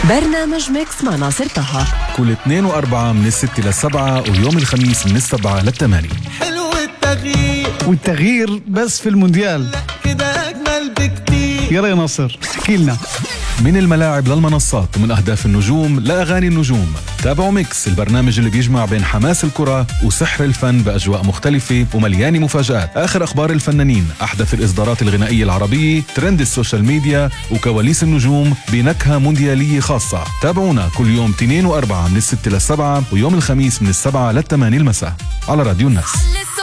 برنامج ميكس مع ناصر طه كل اثنين وأربعة من الستة للسبعة ويوم الخميس من السبعة للثمانية حلو التغيير والتغيير بس في المونديال كده أجمل بكتير يلا يا ناصر احكي لنا من الملاعب للمنصات ومن أهداف النجوم لأغاني النجوم تابعوا ميكس البرنامج اللي بيجمع بين حماس الكرة وسحر الفن بأجواء مختلفة ومليانة مفاجآت آخر أخبار الفنانين أحدث الإصدارات الغنائية العربية ترند السوشيال ميديا وكواليس النجوم بنكهة مونديالية خاصة تابعونا كل يوم تنين وأربعة من الستة للسبعة ويوم الخميس من السبعة للثمانية المساء على راديو الناس